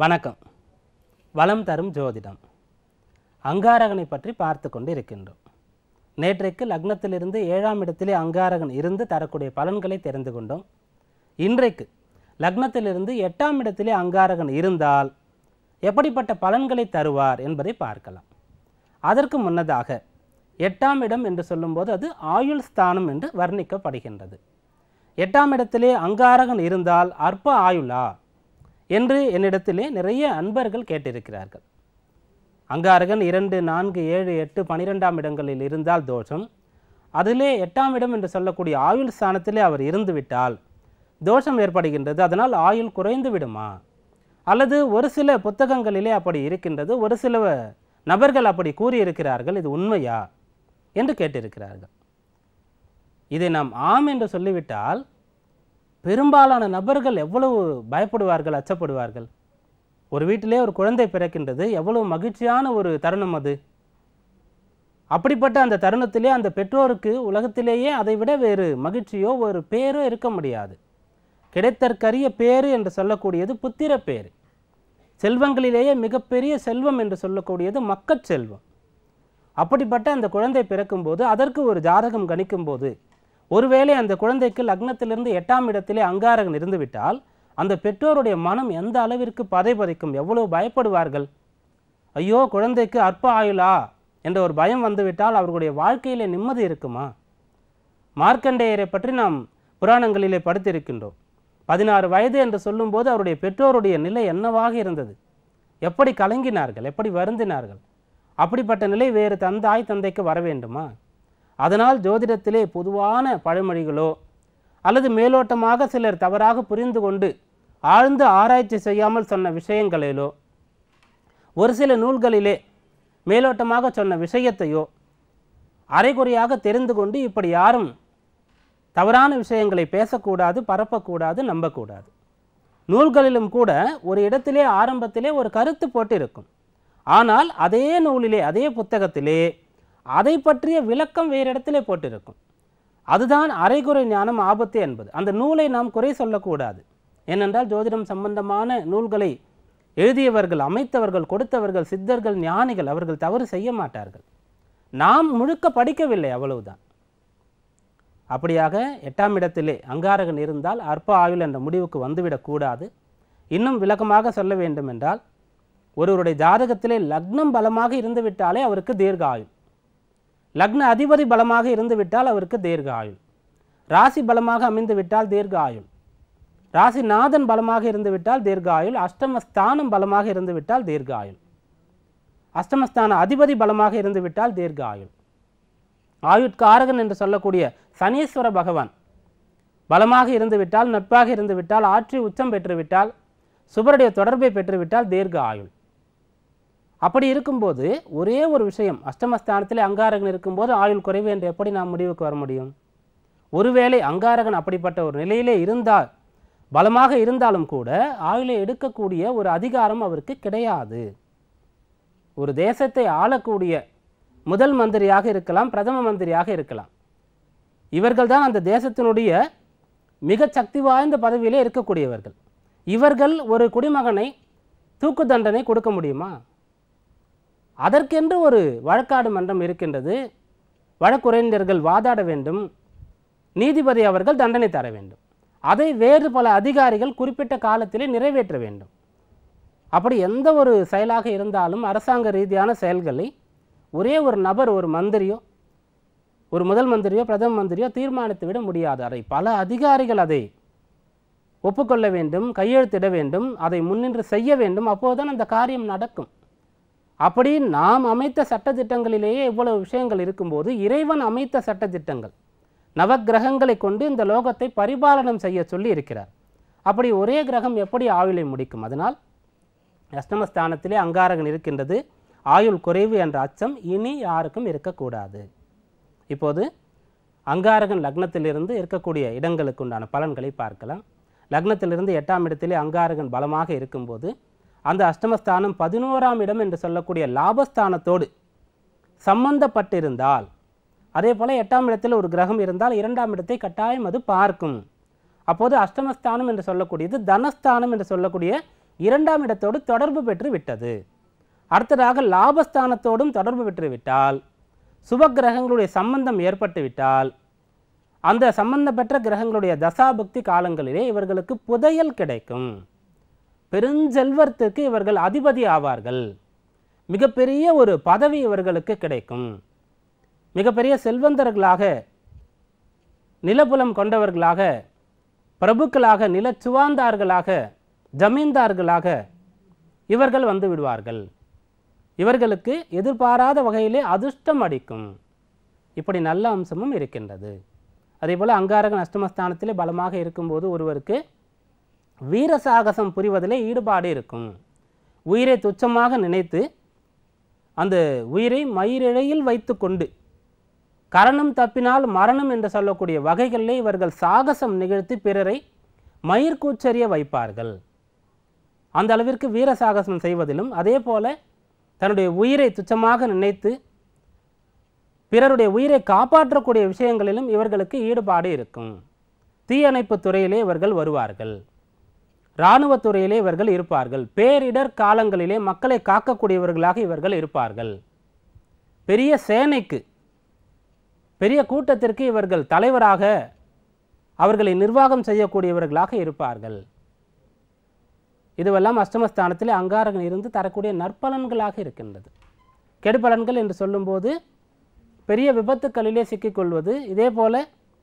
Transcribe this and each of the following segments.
வணக்கம் வளம் தரும் ஜோதிடம் அங்காரகனை பற்றி பார்த்து கொண்டு இருக்கின்றோம் நேற்றைக்கு லக்னத்திலிருந்து ஏழாம் இடத்திலே அங்காரகன் இருந்து தரக்கூடிய பலன்களை தெரிந்து கொண்டோம் இன்றைக்கு லக்னத்திலிருந்து எட்டாம் இடத்திலே அங்காரகன் இருந்தால் எப்படிப்பட்ட பலன்களை தருவார் என்பதை பார்க்கலாம் அதற்கு முன்னதாக எட்டாம் இடம் என்று சொல்லும்போது அது ஆயுள் ஸ்தானம் என்று வர்ணிக்கப்படுகின்றது எட்டாம் இடத்திலே அங்காரகன் இருந்தால் அற்ப ஆயுளா என்று என்னிடத்திலே நிறைய அன்பர்கள் கேட்டிருக்கிறார்கள் அங்காரகன் இரண்டு நான்கு ஏழு எட்டு பனிரெண்டாம் இடங்களில் இருந்தால் தோஷம் அதிலே எட்டாம் இடம் என்று சொல்லக்கூடிய ஆயுள் ஸ்தானத்திலே அவர் இருந்துவிட்டால் தோஷம் ஏற்படுகின்றது அதனால் ஆயுள் குறைந்து விடுமா அல்லது ஒரு சில புத்தகங்களிலே அப்படி இருக்கின்றது ஒரு சில நபர்கள் அப்படி கூறியிருக்கிறார்கள் இது உண்மையா என்று கேட்டிருக்கிறார்கள் இதை நாம் ஆம் என்று சொல்லிவிட்டால் பெரும்பாலான நபர்கள் எவ்வளவு பயப்படுவார்கள் அச்சப்படுவார்கள் ஒரு வீட்டிலே ஒரு குழந்தை பிறக்கின்றது எவ்வளவு மகிழ்ச்சியான ஒரு தருணம் அது அப்படிப்பட்ட அந்த தருணத்திலே அந்த பெற்றோருக்கு உலகத்திலேயே அதை விட வேறு மகிழ்ச்சியோ ஒரு பேரோ இருக்க முடியாது கிடைத்தற்கரிய பேரு என்று சொல்லக்கூடியது புத்திர பேரு செல்வங்களிலேயே மிகப்பெரிய செல்வம் என்று சொல்லக்கூடியது மக்கட் செல்வம் அப்படிப்பட்ட அந்த குழந்தை பிறக்கும்போது அதற்கு ஒரு ஜாதகம் கணிக்கும்போது ஒருவேளை அந்த குழந்தைக்கு லக்னத்திலிருந்து எட்டாம் இடத்திலே அங்காரகன் இருந்துவிட்டால் அந்த பெற்றோருடைய மனம் எந்த அளவிற்கு பதைபதைக்கும் எவ்வளவு பயப்படுவார்கள் ஐயோ குழந்தைக்கு அற்ப ஆயுளா என்ற ஒரு பயம் வந்துவிட்டால் அவர்களுடைய வாழ்க்கையிலே நிம்மதி இருக்குமா மார்க்கண்டேயரை பற்றி நாம் புராணங்களிலே படித்திருக்கின்றோம் பதினாறு வயது என்று சொல்லும்போது அவருடைய பெற்றோருடைய நிலை என்னவாக இருந்தது எப்படி கலங்கினார்கள் எப்படி வருந்தினார்கள் அப்படிப்பட்ட நிலை வேறு தந்தாய் தந்தைக்கு வர வேண்டுமா அதனால் ஜோதிடத்திலே பொதுவான பழமொழிகளோ அல்லது மேலோட்டமாக சிலர் தவறாக புரிந்து கொண்டு ஆழ்ந்து ஆராய்ச்சி செய்யாமல் சொன்ன விஷயங்களிலோ ஒரு சில நூல்களிலே மேலோட்டமாக சொன்ன விஷயத்தையோ அரைகுறையாக தெரிந்து கொண்டு இப்படி யாரும் தவறான விஷயங்களை பேசக்கூடாது பரப்பக்கூடாது நம்பக்கூடாது நூல்களிலும் கூட ஒரு இடத்திலே ஆரம்பத்திலே ஒரு கருத்து போட்டு இருக்கும் ஆனால் அதே நூலிலே அதே புத்தகத்திலே அதை பற்றிய விளக்கம் வேறு இடத்திலே போட்டிருக்கும் அதுதான் அரைகுறை ஞானம் ஆபத்து என்பது அந்த நூலை நாம் குறை சொல்லக்கூடாது ஏனென்றால் ஜோதிடம் சம்பந்தமான நூல்களை எழுதியவர்கள் அமைத்தவர்கள் கொடுத்தவர்கள் சித்தர்கள் ஞானிகள் அவர்கள் தவறு செய்ய மாட்டார்கள் நாம் முழுக்க படிக்கவில்லை அவ்வளவுதான் அப்படியாக எட்டாம் இடத்திலே அங்காரகன் இருந்தால் அற்ப ஆயுள் என்ற முடிவுக்கு வந்துவிடக்கூடாது இன்னும் விளக்கமாக சொல்ல வேண்டும் என்றால் ஒருவருடைய ஜாதகத்திலே லக்னம் பலமாக இருந்துவிட்டாலே அவருக்கு தீர்க்க ஆயுள் லக்ன அதிபதி பலமாக இருந்துவிட்டால் அவருக்கு தீர்க்க ஆயுள் ராசி பலமாக அமைந்து விட்டால் தீர்க்க ஆயுள் ராசிநாதன் பலமாக இருந்துவிட்டால் தீர்க்க ஆயுள் அஷ்டமஸ்தானம் பலமாக இருந்துவிட்டால் தீர்க்க ஆயுள் அஷ்டமஸ்தான அதிபதி பலமாக இருந்துவிட்டால் தீர்க்க ஆயுள் ஆயுட்காரகன் என்று சொல்லக்கூடிய சனீஸ்வர பகவான் பலமாக இருந்துவிட்டால் நட்பாக இருந்துவிட்டால் ஆட்சி உச்சம் பெற்றுவிட்டால் சுபருடைய தொடர்பை பெற்றுவிட்டால் தீர்க்க ஆயுள் அப்படி இருக்கும்போது ஒரே ஒரு விஷயம் அஷ்டமஸ்தானத்திலே அங்காரகன் இருக்கும்போது ஆயுள் குறைவு என்று எப்படி நாம் முடிவுக்கு வர முடியும் ஒருவேளை அங்காரகன் அப்படிப்பட்ட ஒரு நிலையிலே இருந்தால் பலமாக இருந்தாலும் கூட ஆயுளை எடுக்கக்கூடிய ஒரு அதிகாரம் அவருக்கு கிடையாது ஒரு தேசத்தை ஆளக்கூடிய முதல் மந்திரியாக இருக்கலாம் பிரதம மந்திரியாக இருக்கலாம் இவர்கள்தான் அந்த தேசத்தினுடைய மிக சக்தி வாய்ந்த பதவியிலே இருக்கக்கூடியவர்கள் இவர்கள் ஒரு குடிமகனை தூக்கு தண்டனை கொடுக்க முடியுமா அதற்கென்று ஒரு வழக்காடு மன்றம் இருக்கின்றது வழக்குரைஞர்கள் வாதாட வேண்டும் நீதிபதி அவர்கள் தண்டனை தர வேண்டும் அதை வேறு பல அதிகாரிகள் குறிப்பிட்ட காலத்திலே நிறைவேற்ற வேண்டும் அப்படி எந்த ஒரு செயலாக இருந்தாலும் அரசாங்க ரீதியான செயல்களை ஒரே ஒரு நபர் ஒரு மந்திரியோ ஒரு முதல் மந்திரியோ பிரதம மந்திரியோ தீர்மானித்து விட முடியாது அதை பல அதிகாரிகள் அதை ஒப்புக்கொள்ள வேண்டும் கையெழுத்திட வேண்டும் அதை முன்னின்று செய்ய வேண்டும் அப்போதுதான் அந்த காரியம் நடக்கும் அப்படி நாம் அமைத்த சட்டத்திட்டங்களிலேயே இவ்வளவு விஷயங்கள் இருக்கும்போது இறைவன் அமைத்த சட்டத்திட்டங்கள் நவக்கிரகங்களை கொண்டு இந்த லோகத்தை பரிபாலனம் செய்ய சொல்லி இருக்கிறார் அப்படி ஒரே கிரகம் எப்படி ஆயுளை முடிக்கும் அதனால் அஷ்டமஸ்தானத்திலே அங்காரகன் இருக்கின்றது ஆயுள் குறைவு என்ற அச்சம் இனி யாருக்கும் இருக்கக்கூடாது இப்போது அங்காரகன் லக்னத்திலிருந்து இருக்கக்கூடிய இடங்களுக்கு உண்டான பலன்களை பார்க்கலாம் லக்னத்திலிருந்து எட்டாம் இடத்திலே அங்காரகன் பலமாக இருக்கும்போது அந்த அஷ்டமஸ்தானம் பதினோராம் இடம் என்று சொல்லக்கூடிய லாபஸ்தானத்தோடு சம்பந்தப்பட்டிருந்தால் அதே போல் எட்டாம் இடத்தில் ஒரு கிரகம் இருந்தால் இரண்டாம் இடத்தை கட்டாயம் அது பார்க்கும் அப்போது அஷ்டமஸ்தானம் என்று சொல்லக்கூடியது தனஸ்தானம் என்று சொல்லக்கூடிய இரண்டாம் இடத்தோடு தொடர்பு பெற்று விட்டது அடுத்ததாக லாபஸ்தானத்தோடும் தொடர்பு பெற்று விட்டால் சுப கிரகங்களுடைய சம்பந்தம் ஏற்பட்டு விட்டால் அந்த சம்பந்தப்பெற்ற கிரகங்களுடைய தசாபக்தி காலங்களிலே இவர்களுக்கு புதையல் கிடைக்கும் பெருஞ்செல்வத்திற்கு இவர்கள் அதிபதி ஆவார்கள் மிகப்பெரிய ஒரு பதவி இவர்களுக்கு கிடைக்கும் மிகப்பெரிய செல்வந்தர்களாக நிலபுலம் கொண்டவர்களாக பிரபுக்களாக நிலச்சுவாந்தார்களாக ஜமீன்தார்களாக இவர்கள் வந்து விடுவார்கள் இவர்களுக்கு எதிர்பாராத வகையிலே அதிர்ஷ்டம் அடிக்கும் இப்படி நல்ல அம்சமும் இருக்கின்றது அதே போல் அங்காரகன் அஷ்டமஸ்தானத்திலே பலமாக இருக்கும்போது ஒருவருக்கு வீர சாகசம் புரிவதிலே ஈடுபாடு இருக்கும் உயிரை துச்சமாக நினைத்து அந்த உயிரை மயிரிழையில் வைத்துக்கொண்டு கரணம் தப்பினால் மரணம் என்று சொல்லக்கூடிய வகைகளிலே இவர்கள் சாகசம் நிகழ்த்தி பிறரை மயிர்கூச்சரிய வைப்பார்கள் அந்த அளவிற்கு வீர சாகசம் செய்வதிலும் அதே போல தன்னுடைய உயிரை துச்சமாக நினைத்து பிறருடைய உயிரை காப்பாற்றக்கூடிய விஷயங்களிலும் இவர்களுக்கு ஈடுபாடு இருக்கும் தீயணைப்பு துறையிலே இவர்கள் வருவார்கள் இராணுவத் துறையிலே இவர்கள் இருப்பார்கள் பேரிடர் காலங்களிலே மக்களை காக்கக்கூடியவர்களாக இவர்கள் இருப்பார்கள் பெரிய சேனைக்கு பெரிய கூட்டத்திற்கு இவர்கள் தலைவராக அவர்களை நிர்வாகம் செய்யக்கூடியவர்களாக இருப்பார்கள் இதுவெல்லாம் அஷ்டமஸ்தானத்தில் அங்காரகன் இருந்து தரக்கூடிய நற்பலன்களாக இருக்கின்றது கெடுபலன்கள் என்று சொல்லும்போது பெரிய விபத்துக்களிலே சிக்கிக்கொள்வது இதே போல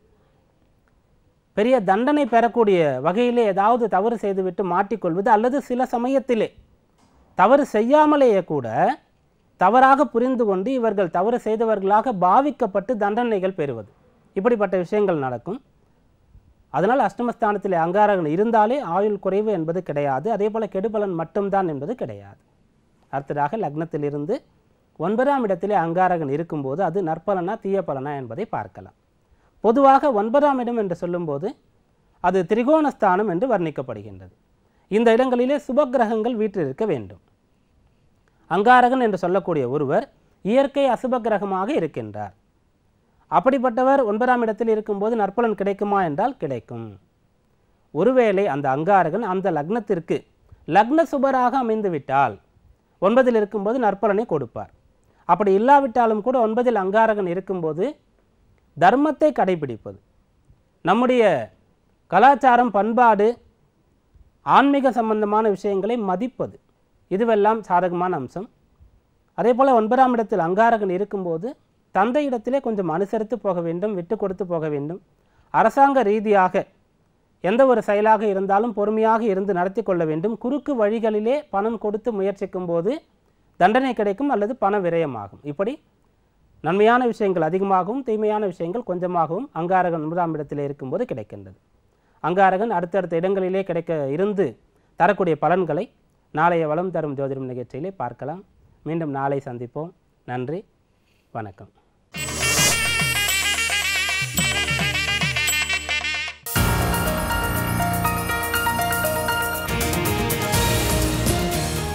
பெரிய தண்டனை பெறக்கூடிய வகையிலே ஏதாவது தவறு செய்துவிட்டு மாட்டிக்கொள்வது அல்லது சில சமயத்திலே தவறு செய்யாமலேயே கூட தவறாக புரிந்து கொண்டு இவர்கள் தவறு செய்தவர்களாக பாவிக்கப்பட்டு தண்டனைகள் பெறுவது இப்படிப்பட்ட விஷயங்கள் நடக்கும் அதனால் அஷ்டமஸ்தானத்தில் அங்காரகன் இருந்தாலே ஆயுள் குறைவு என்பது கிடையாது அதே போல் கெடுபலன் மட்டும்தான் என்பது கிடையாது அடுத்ததாக லக்னத்திலிருந்து ஒன்பதாம் இடத்திலே அங்காரகன் இருக்கும்போது அது நற்பலனா தீய பலனா என்பதை பார்க்கலாம் பொதுவாக ஒன்பதாம் இடம் என்று சொல்லும்போது அது திரிகோணஸ்தானம் என்று வர்ணிக்கப்படுகின்றது இந்த இடங்களிலே சுபக்கிரகங்கள் வீற்றிருக்க வேண்டும் அங்காரகன் என்று சொல்லக்கூடிய ஒருவர் இயற்கை அசுப கிரகமாக இருக்கின்றார் அப்படிப்பட்டவர் ஒன்பதாம் இடத்தில் இருக்கும்போது நற்பலன் கிடைக்குமா என்றால் கிடைக்கும் ஒருவேளை அந்த அங்காரகன் அந்த லக்னத்திற்கு லக்ன சுபராக அமைந்து விட்டால் ஒன்பதில் இருக்கும்போது நற்பலனை கொடுப்பார் அப்படி இல்லாவிட்டாலும் கூட ஒன்பதில் அங்காரகன் இருக்கும்போது தர்மத்தை கடைபிடிப்பது நம்முடைய கலாச்சாரம் பண்பாடு ஆன்மீக சம்பந்தமான விஷயங்களை மதிப்பது இதுவெல்லாம் சாதகமான அம்சம் அதே போல் ஒன்பதாம் இடத்தில் அங்காரகன் இருக்கும்போது தந்தை இடத்திலே கொஞ்சம் அனுசரித்து போக வேண்டும் விட்டு கொடுத்து போக வேண்டும் அரசாங்க ரீதியாக எந்த ஒரு செயலாக இருந்தாலும் பொறுமையாக இருந்து நடத்தி கொள்ள வேண்டும் குறுக்கு வழிகளிலே பணம் கொடுத்து முயற்சிக்கும் போது தண்டனை கிடைக்கும் அல்லது பண விரயமாகும் இப்படி நன்மையான விஷயங்கள் அதிகமாகவும் தீமையான விஷயங்கள் கொஞ்சமாகவும் அங்காரகன் ஒன்பதாம் இடத்திலே இருக்கும்போது கிடைக்கின்றது அங்காரகன் அடுத்தடுத்த இடங்களிலே கிடைக்க இருந்து தரக்கூடிய பலன்களை நாளைய வளம் தரும் ஜோதிடம் நிகழ்ச்சியிலே பார்க்கலாம் மீண்டும் நாளை சந்திப்போம் நன்றி வணக்கம்